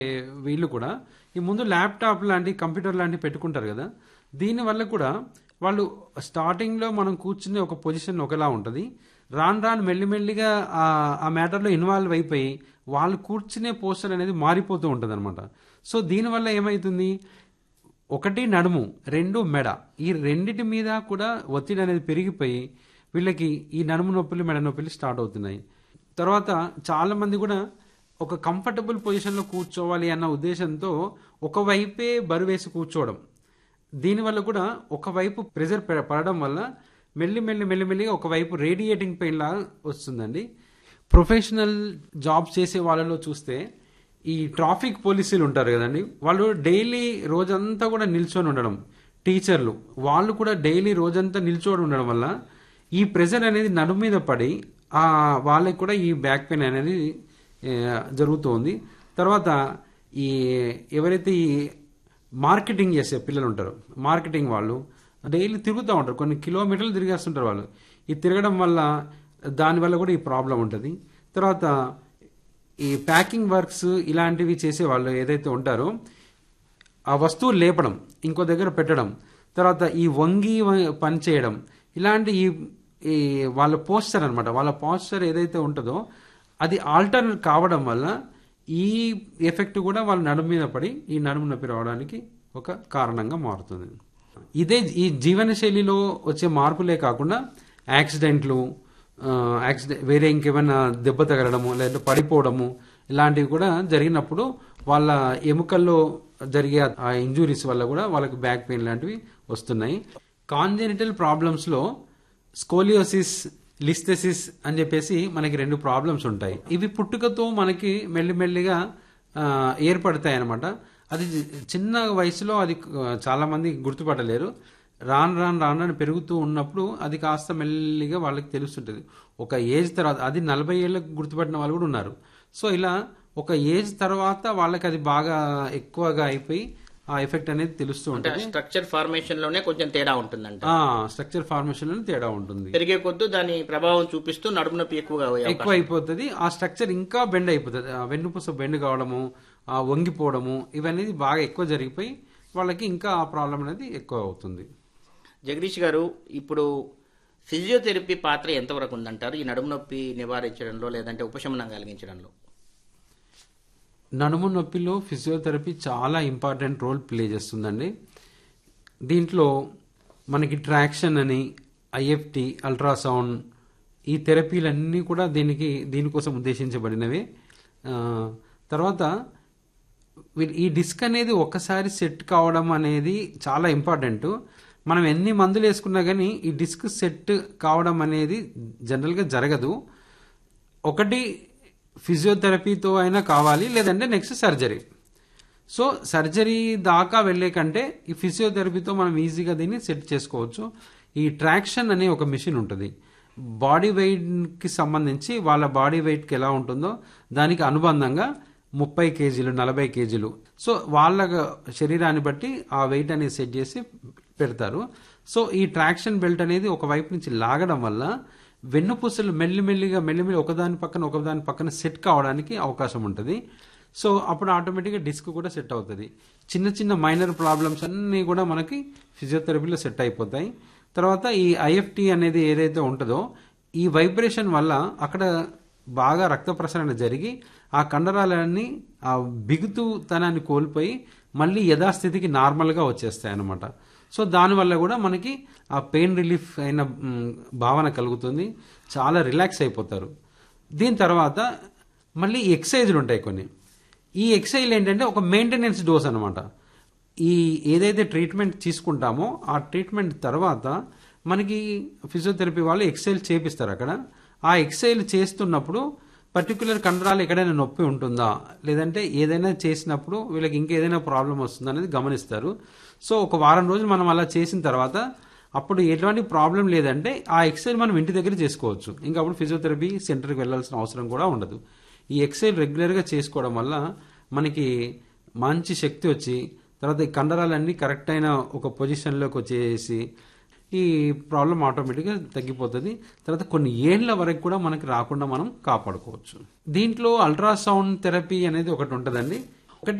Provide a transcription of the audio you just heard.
వీళ్ళు కూడా ఈ ముందు ల్యాప్టాప్ లాంటి కంప్యూటర్ లాంటివి పెట్టుకుంటారు కదా దీనివల్ల కూడా వాళ్ళు స్టార్టింగ్లో మనం కూర్చునే ఒక పొజిషన్ ఒకలా ఉంటుంది రాను రాను మెల్లిమెల్లిగా ఆ ఆ మ్యాటర్లో ఇన్వాల్వ్ అయిపోయి వాళ్ళు కూర్చునే పోస్టర్ అనేది మారిపోతూ ఉంటుంది అనమాట సో దీనివల్ల ఏమవుతుంది ఒకటి నడుము రెండు మెడ ఈ రెండిటి మీద కూడా ఒత్తిడి అనేది పెరిగిపోయి వీళ్ళకి ఈ నడుము నొప్పులు మెడ నొప్పులు స్టార్ట్ అవుతున్నాయి తర్వాత చాలా మంది కూడా ఒక కంఫర్టబుల్ పొజిషన్లో కూర్చోవాలి అన్న ఉద్దేశంతో ఒకవైపే బరువేసి కూర్చోవడం దీనివల్ల కూడా ఒకవైపు ప్రెజర్ పె- పడడం వల్ల మెల్లి మెల్లి మెల్లిమెల్లిగా ఒకవైపు రేడియేటింగ్ పెయిన్ లాగా వస్తుందండి ప్రొఫెషనల్ జాబ్స్ చేసే వాళ్ళలో చూస్తే ఈ ట్రాఫిక్ పోలీసులు ఉంటారు కదండి వాళ్ళు డైలీ రోజంతా కూడా నిల్చొని ఉండడం టీచర్లు వాళ్ళు కూడా డైలీ రోజంతా నిల్చొని ఉండడం వల్ల ఈ ప్రెజర్ అనేది నడుము మీద పడి ఆ వాళ్ళకి కూడా ఈ బ్యాక్ పెయిన్ అనేది ఏ, జరుగుతుంది తర్వాత ఈ ఎవరైతే ఈ మార్కెటింగ్ చేసే పిల్లలు ఉంటారు మార్కెటింగ్ వాళ్ళు డైలీ తిరుగుతూ ఉంటారు కొన్ని కిలోమీటర్లు తిరిగేస్తుంటారు వాళ్ళు ఈ తిరగడం వల్ల దానివల్ల కూడా ఈ ప్రాబ్లం ఉంటుంది తర్వాత ఈ ప్యాకింగ్ వర్క్స్ ఇలాంటివి చేసే వాళ్ళు ఏదైతే ఉంటారో ఆ వస్తువు లేపడం ఇంకో దగ్గర పెట్టడం తర్వాత ఈ వంగి వ- పని చేయడం ఇలాంటి ఈ ఈ వాళ్ళ పోస్చర్ అనమాట వాళ్ళ పోస్చర్ ఏదైతే ఉంటుందో అది ఆల్టర్ కావడం వల్ల ఈ ఎఫెక్ట్ కూడా వాళ్ళ నడుము మీద పడి ఈ నడుము నొప్పి రావడానికి ఒక కారణంగా మారుతుంది ఇదే ఈ జీవన శైలిలో వచ్చే మార్పులే కాకుండా యాక్సిడెంట్లు ఆ, యాక్సిడెంట్ వేరే ఇంకేమైనా దెబ్బ తగలడము లేదంటే పడిపోవడము ఇలాంటివి కూడా జరిగినప్పుడు వాళ్ళ ఎముకల్లో జరిగే ఆ ఇంజురీస్ వల్ల కూడా వాళ్ళకి బ్యాక్ పెయిన్ లాంటివి వస్తున్నాయి కాంజెనిటల్ ప్రాబ్లమ్స్లో స్కోలియోసిస్ లిస్థెసిస్ అని చెప్పేసి మనకి రెండు ప్రాబ్లమ్స్ ఉంటాయి ఇవి పుట్టుకతో మనకి మెల్లిమెల్లిగా ఆ, ఏర్పడతాయి అనమాట అది చిన్న వయసులో అది ఆ, చాలా మంది గుర్తుపట్టలేరు రాను రాను రాను రాను పెరుగుతూ ఉన్నప్పుడు అది కాస్త మెల్లిగా వాళ్ళకి తెలుస్తుంటుంది ఒక ఏజ్ తర్వాత అది నలభై ఏళ్ళకు గుర్తుపట్టిన వాళ్ళు కూడా ఉన్నారు సో ఇలా ఒక ఏజ్ తర్వాత వాళ్ళకి అది బాగా ఎక్కువగా అయిపోయి ఆ ఎఫెక్ట్ అనేది తెలుస్తూ అంటే ఉంటుంది స్ట్రక్చర్ ఫార్మేషన్ లోనే కొంచెం తేడా ఉంటుందంట స్ట్రక్చర్ ఫార్మేషన్ తేడా ఉంటుంది పెరిగే కొద్దు దాని ప్రభావం చూపిస్తూ నడుము నొప్పి ఎక్కువగా అయ్యే అవకాశం ఎక్కువ అయిపోతుంది ఆ స్ట్రక్చర్ ఇంకా బెండ్ అయిపోతుంది ఆ వెన్నుపూస బెండ్ కావడము ఆ వంగిపోవడము ఇవన్నీ బాగా ఎక్కువ జరిగిపోయి వాళ్ళకి ఇంకా ఆ ప్రాబ్లం అనేది ఎక్కువ అవుతుంది జగదీష్ గారు ఇప్పుడు ఫిజియోథెరపీ పాత్ర ఎంతవరకు ఉందంటారు ఈ నడుము నొప్పి నివారించడంలో లేదంటే ఉపశమనం కలిగించడంలో నడుము నొప్పిలో ఫిజియోథెరపీ చాలా ఇంపార్టెంట్ రోల్ ప్లే చేస్తుందండి దీంట్లో మనకి ట్రాక్షన్ అని ఐఎఫ్టి అల్ట్రాసౌండ్ ఈ థెరపీలన్నీ కూడా దీనికి దీనికోసం ఉద్దేశించబడినవి ఆ, తర్వాత వీ- ఈ డిస్క్ అనేది ఒక్కసారి సెట్ కావడం అనేది చాలా ఇంపార్టెంట్ మనం ఎన్ని మందులు వేసుకున్నా కానీ ఈ డిస్క్ సెట్ కావడం అనేది జనరల్గా జరగదు ఒకటి ఫిజియోథెరపీతో అయినా కావాలి లేదంటే నెక్స్ట్ సర్జరీ సో సర్జరీ దాకా వెళ్ళే కంటే ఈ ఫిజియోథెరపీతో మనం ఈజీగా దీన్ని సెట్ చేసుకోవచ్చు ఈ ట్రాక్షన్ అనే ఒక మిషన్ ఉంటుంది బాడీ వెయిట్కి సంబంధించి వాళ్ళ బాడీ వెయిట్కి ఎలా ఉంటుందో దానికి అనుబంధంగా ముప్పై కేజీలు నలభై కేజీలు సో వాళ్ళ శరీరాన్ని బట్టి ఆ వెయిట్ అనేది సెట్ చేసి పెడతారు సో ఈ ట్రాక్షన్ బెల్ట్ అనేది ఒక వైపు నుంచి లాగడం వల్ల వెన్నుపూసలు మెల్లిమెల్లిగా మెల్లిమెల్లి ఒకదాని పక్కన ఒకదాని పక్కన సెట్ కావడానికి అవకాశం ఉంటుంది సో అప్పుడు ఆటోమేటిక్గా డిస్క్ కూడా సెట్ అవుతుంది చిన్న చిన్న మైనర్ ప్రాబ్లమ్స్ అన్నీ కూడా మనకి ఫిజియోథెరపీలో సెట్ అయిపోతాయి తర్వాత ఈ ఐఎఫ్టి అనేది ఏదైతే ఉంటుందో ఈ వైబ్రేషన్ వల్ల అక్కడ బాగా రక్త ప్రసరణ జరిగి ఆ కండరాలన్నీ ఆ బిగుతుతనాన్ని కోల్పోయి మళ్ళీ యథాస్థితికి నార్మల్గా వచ్చేస్తాయి అన్నమాట సో దానివల్ల కూడా మనకి ఆ పెయిన్ రిలీఫ్ అయిన మ్, భావన కలుగుతుంది చాలా రిలాక్స్ అయిపోతారు దీని తర్వాత మళ్ళీ ఎక్సైజ్లు ఉంటాయి కొన్ని ఈ ఎక్సైజ్ ఏంటంటే ఒక మెయింటెనెన్స్ డోస్ అనమాట ఈ ఏదైతే ట్రీట్మెంట్ తీసుకుంటామో ఆ ట్రీట్మెంట్ తర్వాత మనకి ఫిజియోథెరపీ వాళ్ళు ఎక్సైల్ చేపిస్తారు అక్కడ ఆ ఎక్సైల్ చేస్తున్నప్పుడు పర్టికులర్ కండరాలు ఎక్కడైనా నొప్పి ఉంటుందా లేదంటే ఏదైనా చేసినప్పుడు వీళ్ళకి ఇంకేదైనా ప్రాబ్లం వస్తుందా అనేది గమనిస్తారు సో ఒక వారం రోజులు మనం అలా చేసిన తర్వాత అప్పుడు ఎటువంటి ప్రాబ్లం లేదంటే ఆ ఎక్సైల్ మనం ఇంటి దగ్గర చేసుకోవచ్చు ఇంకా అప్పుడు ఫిజియోథెరపీ సెంటర్కి వెళ్ళాల్సిన అవసరం కూడా ఉండదు ఈ ఎక్సైల్ రెగ్యులర్గా చేసుకోవడం వల్ల మనకి మంచి శక్తి వచ్చి తర్వాత ఈ కండరాలన్నీ కరెక్ట్ అయిన ఒక పొజిషన్లోకి వచ్చేసి ఈ ప్రాబ్లం ఆటోమేటిక్గా తగ్గిపోతుంది తర్వాత కొన్ని ఏళ్ల వరకు కూడా మనకి రాకుండా మనం కాపాడుకోవచ్చు దీంట్లో అల్ట్రాసౌండ్ థెరపీ అనేది ఒకటి ఉంటుందండి